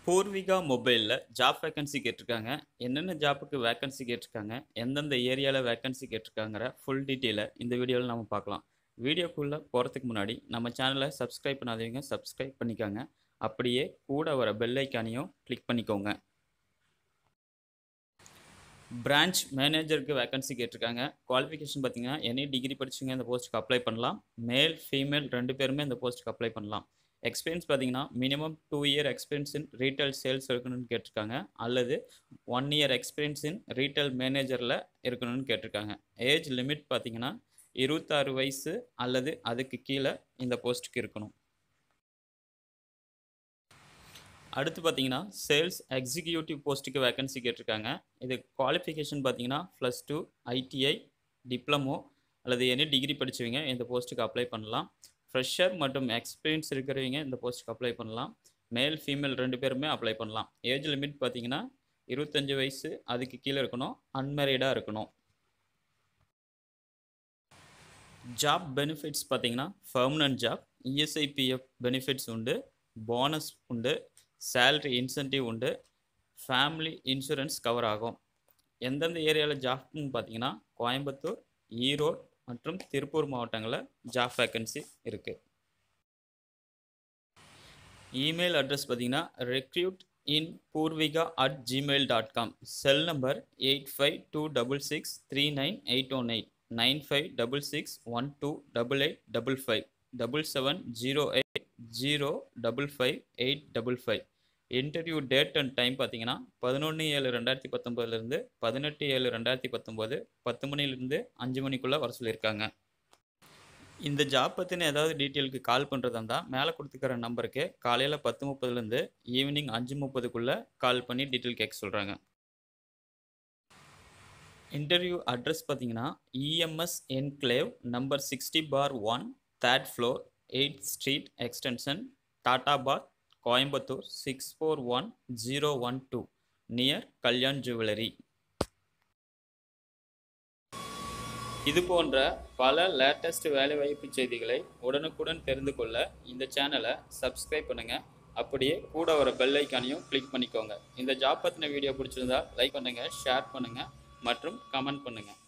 பூர்விகா மொபைலில் job vacancy கேட்டிருக்காங்க என்னென்ன ஜாப்புக்கு வேக்கன்சி கேட்டிருக்காங்க எந்தெந்த ஏரியாவில் வேக்கன்சி கேட்டிருக்காங்கிற ஃபுல் டீட்டெயிலை இந்த வீடியோவில் நம்ம பார்க்கலாம் வீடியோக்குள்ளே போகிறதுக்கு முன்னாடி நம்ம சேனலை சப்ஸ்கிரைப் பண்ணாதவங்க சப்ஸ்கிரைப் பண்ணிக்கோங்க அப்படியே கூட வர பெல் ஐக்கானையும் கிளிக் பண்ணிக்கோங்க பிரான்ச் மேனேஜருக்கு வேக்கன்சி கேட்டிருக்காங்க குவாலிஃபிகேஷன் பார்த்தீங்கன்னா எனி டிகிரி படிச்சவங்க இந்த போஸ்ட்டுக்கு அப்ளை பண்ணலாம் மேல் ஃபீமேல் ரெண்டு பேருமே இந்த போஸ்ட்டுக்கு அப்ளை பண்ணலாம் எக்ஸ்பீரியன்ஸ் பார்த்தீங்கன்னா minimum two year experience in retail sales இருக்கணும்னு கேட்டிருக்காங்க அல்லது one year experience in retail மேனேஜரில் இருக்கணும்னு கேட்டிருக்காங்க ஏஜ் லிமிட் பார்த்தீங்கன்னா இருபத்தாறு வயசு அல்லது அதுக்கு கீழே இந்த போஸ்ட்டுக்கு இருக்கணும் அடுத்து பார்த்தீங்கன்னா சேல்ஸ் எக்ஸிக்யூட்டிவ் போஸ்ட்டுக்கு வேக்கன்சி கேட்டிருக்காங்க இது குவாலிஃபிகேஷன் பார்த்தீங்கன்னா ப்ளஸ் டூ ஐடிஐ டிப்ளமோ அல்லது எனி டிகிரி படித்தவங்க இந்த போஸ்ட்டுக்கு அப்ளை பண்ணலாம் ஃப்ரெஷர் மற்றும் எக்ஸ்பீரியன்ஸ் இருக்கிறவங்க இந்த போஸ்ட்டுக்கு அப்ளை பண்ணலாம் மேல் ஃபீமேல் ரெண்டு பேருமே அப்ளை பண்ணலாம் ஏஜ் லிமிட் பார்த்தீங்கன்னா இருபத்தஞ்சி வயசு அதுக்கு கீழே இருக்கணும் அன்மேரிடாக இருக்கணும் ஜாப் பெனிஃபிட்ஸ் பார்த்தீங்கன்னா பர்மனன்ட் ஜாப் இஎஸ்ஐபிஎஃப் பெனிஃபிட்ஸ் உண்டு போனஸ் உண்டு சேல்ரி இன்சென்டிவ் உண்டு ஃபேமிலி இன்சூரன்ஸ் கவர் ஆகும் எந்தெந்த ஏரியாவில் ஜாப்னு பார்த்தீங்கன்னா கோயம்புத்தூர் ஈரோடு மற்றும் திருப்பூர் மாவட்டங்களில் ஜாப் வேக்கன்சி இருக்குது இமெயில் அட்ரஸ் பார்த்தீங்கன்னா recruit in Poorvika at Gmail dot com cell number eight five two double six three nine eight one eight nine five double six one two double eight double five double seven zero eight zero double five eight double five interview date and time பார்த்தீங்கன்னா பதினொன்று ஏழு ரெண்டாயிரத்தி பத்தொம்போதுலேருந்து பதினெட்டு ஏழு ரெண்டாயிரத்தி பத்தொம்போது பத்து மணிலேருந்து அஞ்சு மணிக்குள்ளே வர சொல்லியிருக்காங்க இந்த ஜாப் பற்றின ஏதாவது டீட்டெயிலுக்கு கால் பண்ணுறதா இருந்தால் மேலே கொடுத்துக்கிற நம்பருக்கு காலையில் பத்து முப்பதுலேருந்து ஈவினிங் அஞ்சு முப்பதுக்குள்ளே கால் பண்ணி டீட்டெயில் கேட்க சொல்கிறாங்க இன்டர்வியூ அட்ரஸ் பார்த்தீங்கன்னா EMS enclave number sixty four one third floor eight street extension Tatabad Coimbatore six four one zero one two near Kalyan jewellery இது போன்ற பல லேட்டஸ்ட் வேலைவாய்ப்பு செய்திகளை உடனுக்குடன் தெரிந்து கொள்ள இந்த சேனலை சப்ஸ்கிரைப் பண்ணுங்கள் அப்படியே கூட வர பெல் ஐக்கானையும் கிளிக் பண்ணிக்கோங்க இந்த ஜாப் பற்றின வீடியோ பிடிச்சிருந்தா லைக் பண்ணுங்கள் ஷேர் பண்ணுங்கள் மற்றும் கமெண்ட் பண்ணுங்கள்